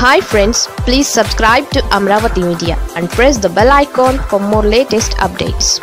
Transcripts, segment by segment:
hi friends please subscribe to Amaravati media and press the bell icon for more latest updates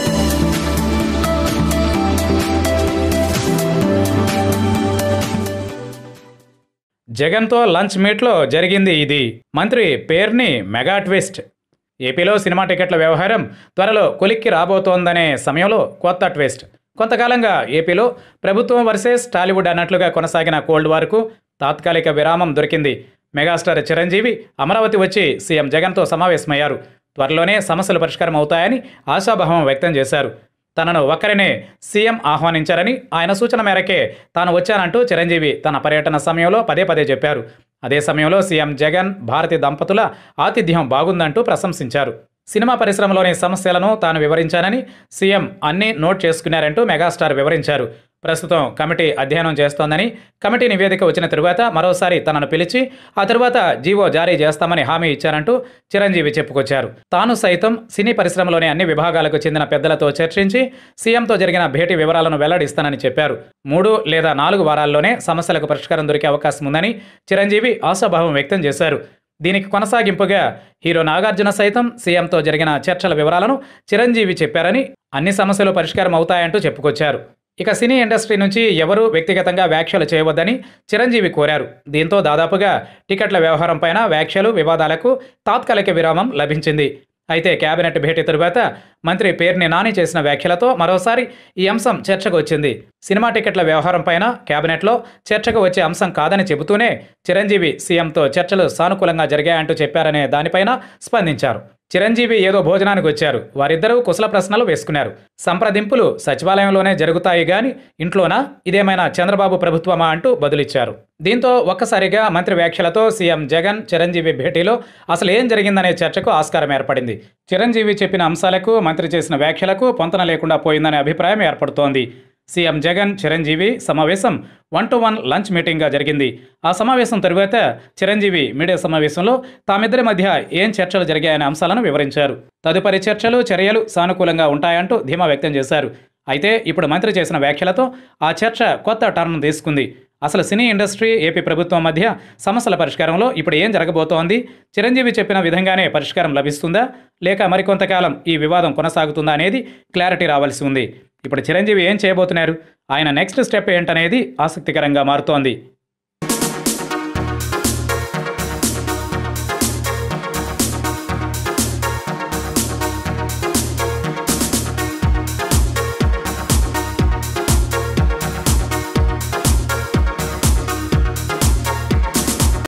జగన్తో lunch మీట్లో జరిగింది ఇది మంత్రి పేరుని మెగా ట్విస్ట్ ఏపీలో సినిమా టికెట్ల వ్యవహారం త్వరలో కొలిక్కి రాబోతోందనే సమయంలో కొత్త ట్విస్ట్ కొంతకాలంగా ఏపీలో ప్రభుత్వం వర్సెస్ టాలీవుడ్ అన్నట్లుగా కొనసాగిన కోల్డ్ వార్కు తాత్కాలిక విరామం దొరికింది మెగాస్టార్ చిరంజీవి అమరావతి వచ్చి సీఎం జగన్తో సమావేశమయ్యారు త్వరలోనే సమస్యలు పరిష్కారం అవుతాయని ఆశాభావం వ్యక్తం చేశారు తనను ఒక్కరినే సీఎం ఆహ్వానించారని ఆయన సూచన మేరకే తాను వచ్చానంటూ చిరంజీవి తన పర్యటన సమయంలో పదే పదే చెప్పారు అదే సమయంలో సీఎం జగన్ భారతి దంపతుల ఆతిథ్యం బాగుందంటూ ప్రశంసించారు సినిమా పరిశ్రమలోని సమస్యలను తాను వివరించానని సీఎం అన్నీ నోట్ చేసుకున్నారంటూ మెగాస్టార్ వివరించారు ప్రస్తుతం కమిటీ అధ్యయనం చేస్తోందని కమిటీ నివేదిక వచ్చిన తరువాత మరోసారి తనను పిలిచి ఆ తరువాత జీవో జారీ చేస్తామని హామీ ఇచ్చారంటూ చిరంజీవి చెప్పుకొచ్చారు తాను సైతం సినీ పరిశ్రమలోని అన్ని విభాగాలకు చెందిన పెద్దలతో చర్చించి సీఎంతో జరిగిన భేటీ వివరాలను వెల్లడిస్తానని చెప్పారు మూడు లేదా నాలుగు వారాల్లోనే సమస్యలకు పరిష్కారం దొరికే అవకాశం ఉందని చిరంజీవి ఆశాభావం వ్యక్తం చేశారు దీనికి కొనసాగింపుగా హీరో నాగార్జున సైతం సీఎంతో జరిగిన చర్చల వివరాలను చిరంజీవి చెప్పారని అన్ని సమస్యలు పరిష్కారం అవుతాయంటూ చెప్పుకొచ్చారు ఇక సినీ ఇండస్ట్రీ నుంచి ఎవరూ వ్యక్తిగతంగా వ్యాఖ్యలు చేయవద్దని చిరంజీవి కోరారు దీంతో దాదాపుగా టికెట్ల వ్యవహారం పైన వ్యాఖ్యలు వివాదాలకు తాత్కాలిక విరామం లభించింది అయితే కేబినెట్ భేటీ తరువాత మంత్రి పేర్ని నాని చేసిన వ్యాఖ్యలతో మరోసారి ఈ అంశం చర్చకు వచ్చింది సినిమా టికెట్ల వ్యవహారం పైన కేబినెట్లో చర్చకు వచ్చే అంశం కాదని చెబుతూనే చిరంజీవి సీఎంతో చర్చలు సానుకూలంగా జరిగాయంటూ చెప్పారనే దానిపైన స్పందించారు చిరంజీవి ఏదో భోజనానికి వచ్చారు వారిద్దరూ కుశల ప్రశ్నలు వేసుకున్నారు సంప్రదింపులు సచివాలయంలోనే జరుగుతాయి గాని ఇంట్లోనా ఇదేమైనా చంద్రబాబు ప్రభుత్వమా అంటూ బదులిచ్చారు దీంతో ఒక్కసారిగా మంత్రి వ్యాఖ్యలతో సీఎం జగన్ చిరంజీవి భేటీలో అసలు ఏం జరిగిందనే చర్చకు ఆస్కారం ఏర్పడింది చిరంజీవి చెప్పిన అంశాలకు మంత్రి చేసిన వ్యాఖ్యలకు పొంతన లేకుండా పోయిందనే అభిప్రాయం ఏర్పడుతోంది సీఎం జగన్ చిరంజీవి సమావేశం వన్ టు వన్ లంచ్ మీటింగ్గా జరిగింది ఆ సమావేశం తరువాత చిరంజీవి మీడియా సమావేశంలో తామిద్దరి మధ్య ఏం చర్చలు జరిగాయనే అంశాలను వివరించారు తదుపరి చర్చలు చర్యలు సానుకూలంగా ఉంటాయంటూ ధీమా వ్యక్తం చేశారు అయితే ఇప్పుడు మంత్రి చేసిన వ్యాఖ్యలతో ఆ చర్చ కొత్త టర్న్ తీసుకుంది అసలు సినీ ఇండస్ట్రీ ఏపీ ప్రభుత్వం మధ్య సమస్యల పరిష్కారంలో ఇప్పుడు ఏం జరగబోతోంది చిరంజీవి చెప్పిన విధంగానే పరిష్కారం లభిస్తుందా లేక మరికొంతకాలం ఈ వివాదం కొనసాగుతుందా అనేది క్లారిటీ రావాల్సి ఉంది ఇప్పుడు చిరంజీవి ఏం చేయబోతున్నారు ఆయన నెక్స్ట్ స్టెప్ ఏంటనేది ఆసక్తికరంగా మారుతోంది